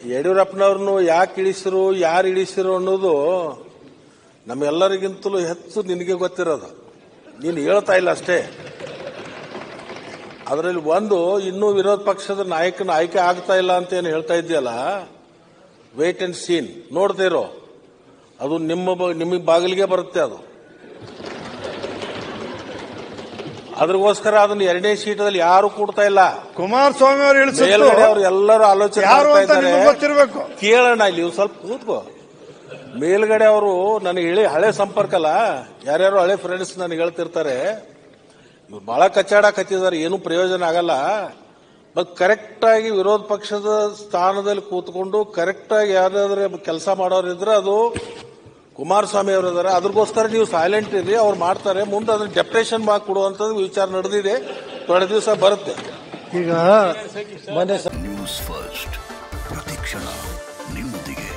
ಯಡಿಯೂರಪ್ಪನವ್ರನ್ನು ಯಾಕೆ ಇಳಿಸಿರು ಯಾರು ಇಳಿಸಿರು ಅನ್ನೋದು ನಮ್ಮೆಲ್ಲರಿಗಿಂತಲೂ ಹೆಚ್ಚು ನಿನಗೆ ಗೊತ್ತಿರೋದು ನೀನು ಹೇಳ್ತಾ ಇಲ್ಲ ಅಷ್ಟೇ ಅದರಲ್ಲಿ ಒಂದು ಇನ್ನೂ ವಿರೋಧ ಪಕ್ಷದ ನಾಯಕನ ಆಯ್ಕೆ ಆಗ್ತಾ ಇಲ್ಲ ಅಂತ ಏನು ಹೇಳ್ತಾ ಇದೆಯಲ್ಲ ವೇಟ್ ಅಂಡ್ ಸೀನ್ ನೋಡ್ತಾ ಇರೋ ಅದು ನಿಮ್ಮ ಬ- ನಿಮಗೆ ಬಾಗಿಲಿಗೆ ಬರುತ್ತೆ ಅದು ಅದ್ರಗೋಸ್ಕರ ಅದನ್ನ ಎರಡನೇ ಸೀಟದಲ್ಲಿ ಯಾರು ಕೂಡ್ತಾ ಇಲ್ಲ ಕುಮಾರಸ್ವಾಮಿ ಅವರು ಇಳಿಸಿದ್ದು ಮೇಲ್ಗಡೆ ಅವ್ರು ಎಲ್ಲರೂ ಆಲೋಚನೆ ಯಾರು ಮಾಡ್ತಾ ಅಂತ ಇದ್ದಾರೆ ನಿಮ್ಗೆ ಗೊತ್ತಿರಬೇಕು ಕೇಳೋಣ ಇಲ್ಲಿ ಇವ್ರು ಸ್ವಲ್ಪ ಕೂತ್ಕೋ ಮೇಲ್ಗಡೆ ಅವರು ನನಗೆ ಹೇಳಿ ಹಳೆ ಸಂಪರ್ಕ ಅಲ್ಲ ಯಾರ್ಯಾರು ಹಳೆ ಫ್ರೆಂಡ್ಸ್ ನನಗೆ ಹೇಳ್ತಿರ್ತಾರೆ ಇವ್ರು ಬಹಳ ಕಚ್ಚಾಡ ಕಚ್ಚಿದ್ದಾರೆ ಏನು ಪ್ರಯೋಜನ ಆಗಲ್ಲ ಬಟ್ ಕರೆಕ್ಟ್ ಆಗಿ ವಿರೋಧ ಪಕ್ಷದ ಸ್ಥಾನದಲ್ಲಿ ಕೂತ್ಕೊಂಡು ಕರೆಕ್ಟ್ ಆಗಿ ಯಾವ್ದಾದ್ರೆ ಕೆಲಸ ಮಾಡೋರು ಇದ್ರೆ ಅದು ಕುಮಾರಸ್ವಾಮಿ ಅವರು ಇದಾರೆ ಅದ್ರಗೋಸ್ಕರ ನೀವು ಸೈಲೆಂಟ್ ಇರಿ ಅವ್ರು ಮಾಡ್ತಾರೆ ಮುಂದೆ ಅದನ್ನ ಡೆಪ್ರೇಷನ್ ಮಾಡಿ ಕೊಡುವಂಥದ್ದು ವಿಚಾರ ನಡೆದಿದೆ ತೊಡೆ ದಿವಸ ಬರುತ್ತೆ ಈಗ ಮೊನ್ನೆ ನ್ಯೂಸ್ ಫಸ್ಟ್ ಪ್ರತಿಕ್ಷಣ ನಿಮ್ಮೊಂದಿಗೆ